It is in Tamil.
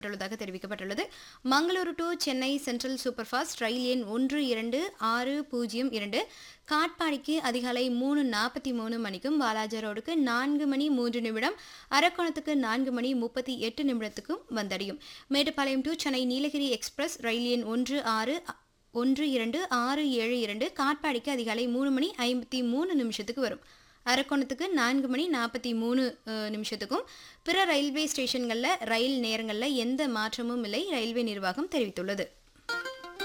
உள்ளதாக தெரிவிக்கப்பட்டுள்ளது Mangaluru to Chennai central super fast ரயில் எண் ஒன்று இரண்டு ஆறு பூஜ்ஜியம் இரண்டு காட்பாடிக்கு அதிகாலை மூணு நாற்பத்தி மூணு மணிக்கும் வாலாஜா ரோடுக்கு நான்கு மணி மூன்று நிமிடம் அரக்கோணத்துக்கு நான்கு மணி முப்பத்தி எட்டு நிமிடத்துக்கும் வந்தடையும் மேட்டுப்பாளையம் டு சென்னை நீலகிரி எக்ஸ்பிரஸ் ரயில் எண் ஒன்று ஆறு ஒன்று இரண்டு ஆறு ஏழு இரண்டு காட்பாடிக்கு அதிகாலை மூணு மணி ஐம்பத்தி மூணு நிமிஷத்துக்கு வரும் அரக்கோணத்துக்கு நான்கு மணி நாற்பத்தி மூணு அஹ், நிமிஷத்துக்கும் பிற ரயில்வே ஸ்டேஷன்களில் ரயில் நேரங்களில் எந்த மாற்றமும் இல்லை ரயில்வே நிர்வாகம் தெரிவித்துள்ளது